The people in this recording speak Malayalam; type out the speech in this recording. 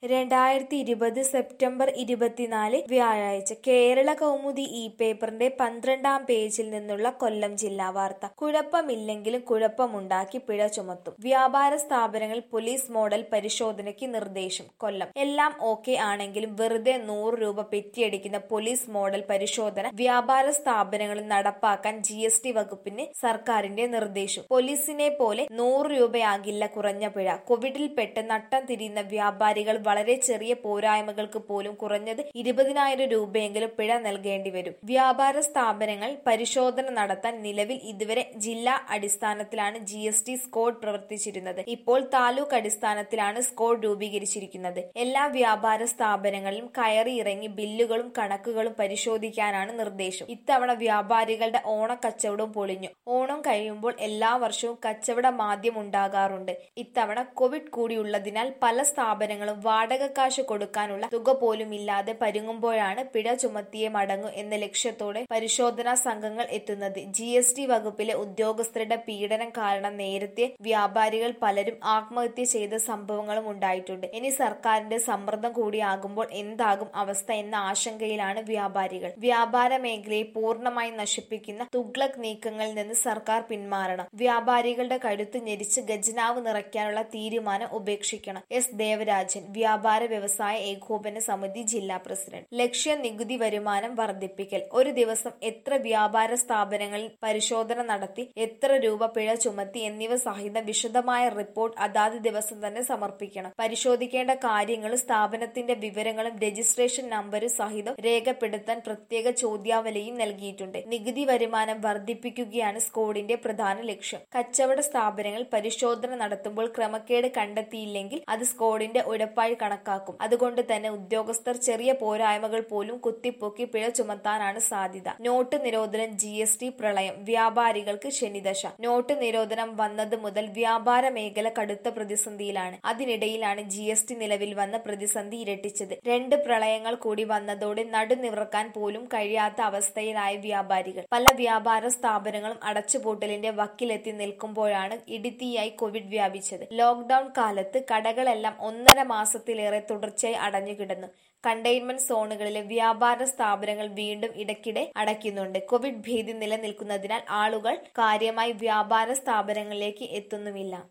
രണ്ടായിരത്തി ഇരുപത് സെപ്റ്റംബർ ഇരുപത്തിനാല് വ്യാഴാഴ്ച കേരള കൗമുദി ഇ പേപ്പറിന്റെ പന്ത്രണ്ടാം പേജിൽ നിന്നുള്ള കൊല്ലം ജില്ലാ വാർത്ത കുഴപ്പമില്ലെങ്കിലും കുഴപ്പമുണ്ടാക്കി പിഴ ചുമത്തും വ്യാപാര സ്ഥാപനങ്ങൾ പോലീസ് മോഡൽ പരിശോധനയ്ക്ക് നിർദ്ദേശം കൊല്ലം എല്ലാം ഓക്കെ ആണെങ്കിലും വെറുതെ നൂറ് രൂപ പെറ്റിയടിക്കുന്ന പോലീസ് മോഡൽ പരിശോധന വ്യാപാര സ്ഥാപനങ്ങളിൽ നടപ്പാക്കാൻ ജി എസ് ടി വകുപ്പിന് സർക്കാരിന്റെ നിർദ്ദേശം പോലീസിനെ പോലെ നൂറ് രൂപയാകില്ല കുറഞ്ഞ പിഴ കോവിഡിൽപ്പെട്ട് നട്ടം തിരിയുന്ന വ്യാപാരികൾ വളരെ ചെറിയ പോരായ്മകൾക്ക് പോലും കുറഞ്ഞത് ഇരുപതിനായിരം രൂപയെങ്കിലും പിഴ നൽകേണ്ടി വരും വ്യാപാര സ്ഥാപനങ്ങൾ പരിശോധന നടത്താൻ നിലവിൽ ഇതുവരെ ജില്ലാ അടിസ്ഥാനത്തിലാണ് ജി എസ് ടി സ്കോഡ് പ്രവർത്തിച്ചിരുന്നത് ഇപ്പോൾ താലൂക്ക് അടിസ്ഥാനത്തിലാണ് സ്കോഡ് രൂപീകരിച്ചിരിക്കുന്നത് എല്ലാ വ്യാപാര സ്ഥാപനങ്ങളിലും കയറി ഇറങ്ങി ബില്ലുകളും കണക്കുകളും പരിശോധിക്കാനാണ് നിർദ്ദേശം ഇത്തവണ വ്യാപാരികളുടെ ഓണക്കച്ചവടവും പൊളിഞ്ഞു ഓണം കഴിയുമ്പോൾ എല്ലാ വർഷവും കച്ചവട മാന്ദ്യം ഉണ്ടാകാറുണ്ട് ഇത്തവണ കോവിഡ് കൂടിയുള്ളതിനാൽ പല സ്ഥാപനങ്ങളും വാടക കാശ് കൊടുക്കാനുള്ള തുക പോലും ഇല്ലാതെ പരുങ്ങുമ്പോഴാണ് പിഴ ചുമത്തിയേ മടങ്ങൂ എന്ന ലക്ഷ്യത്തോടെ പരിശോധനാ സംഘങ്ങൾ എത്തുന്നത് ജി എസ് ടി വകുപ്പിലെ ഉദ്യോഗസ്ഥരുടെ പീഡനം കാരണം നേരത്തെ വ്യാപാരികൾ പലരും ആത്മഹത്യ ചെയ്ത സംഭവങ്ങളും ഉണ്ടായിട്ടുണ്ട് ഇനി സർക്കാരിന്റെ സമ്മർദ്ദം കൂടിയാകുമ്പോൾ എന്താകും അവസ്ഥ എന്ന ആശങ്കയിലാണ് വ്യാപാരികൾ വ്യാപാര മേഖലയെ പൂർണ്ണമായി നശിപ്പിക്കുന്ന തുഗ്ലക് നീക്കങ്ങളിൽ നിന്ന് സർക്കാർ പിന്മാറണം വ്യാപാരികളുടെ കഴുത്ത് ഞെരിച്ച് ഖജനാവ് നിറയ്ക്കാനുള്ള തീരുമാനം ഉപേക്ഷിക്കണം എസ് ദേവരാജൻ വ്യാപാര വ്യവസായ ഏകോപന സമിതി ജില്ലാ പ്രസിഡന്റ് ലക്ഷ്യ നികുതി വരുമാനം വർദ്ധിപ്പിക്കൽ ഒരു ദിവസം എത്ര വ്യാപാര സ്ഥാപനങ്ങളിൽ പരിശോധന നടത്തി എത്ര രൂപ പിഴ ചുമത്തി എന്നിവ സഹിതം വിശദമായ റിപ്പോർട്ട് അതാത് ദിവസം തന്നെ സമർപ്പിക്കണം പരിശോധിക്കേണ്ട കാര്യങ്ങളും സ്ഥാപനത്തിന്റെ വിവരങ്ങളും രജിസ്ട്രേഷൻ നമ്പരും സഹിതം രേഖപ്പെടുത്താൻ പ്രത്യേക ചോദ്യാവലിയും നൽകിയിട്ടുണ്ട് നികുതി വരുമാനം വർദ്ധിപ്പിക്കുകയാണ് സ്കോഡിന്റെ പ്രധാന ലക്ഷ്യം കച്ചവട സ്ഥാപനങ്ങൾ പരിശോധന നടത്തുമ്പോൾ ക്രമക്കേട് കണ്ടെത്തിയില്ലെങ്കിൽ അത് സ്കോഡിന്റെ ഉഴപ്പായി കണക്കാക്കും അതുകൊണ്ട് തന്നെ ഉദ്യോഗസ്ഥർ ചെറിയ പോരായ്മകൾ പോലും കുത്തിപ്പൊക്കി പിഴ ചുമത്താനാണ് സാധ്യത നോട്ട് നിരോധനം ജി എസ് ടി പ്രളയം വ്യാപാരികൾക്ക് ശനിദശ നോട്ട് നിരോധനം വന്നത് മുതൽ വ്യാപാര മേഖല കടുത്ത പ്രതിസന്ധിയിലാണ് അതിനിടയിലാണ് ജി എസ് ടി നിലവിൽ വന്ന പ്രതിസന്ധി ഇരട്ടിച്ചത് രണ്ട് പ്രളയങ്ങൾ കൂടി വന്നതോടെ നടുനിവർക്കാൻ പോലും കഴിയാത്ത അവസ്ഥയിലായ വ്യാപാരികൾ പല വ്യാപാര സ്ഥാപനങ്ങളും അടച്ചുപൂട്ടലിന്റെ വക്കിലെത്തി നിൽക്കുമ്പോഴാണ് ഇടിത്തീയായി കോവിഡ് വ്യാപിച്ചത് ലോക്ഡൌൺ കാലത്ത് കടകളെല്ലാം ഒന്നര മാസത്തിലേറെ തുടർച്ചയായി അടഞ്ഞുകിടന്നു കണ്ടെയ്ൻമെന്റ് സോണുകളിലെ വ്യാപാര സ്ഥാപനങ്ങൾ വീണ്ടും ഇടയ്ക്കിടെ അടയ്ക്കുന്നുണ്ട് കോവിഡ് ഭീതി നിലനിൽക്കുന്നതിനാൽ ആളുകൾ കാര്യമായി വ്യാപാര സ്ഥാപനങ്ങളിലേക്ക് എത്തുന്നുമില്ല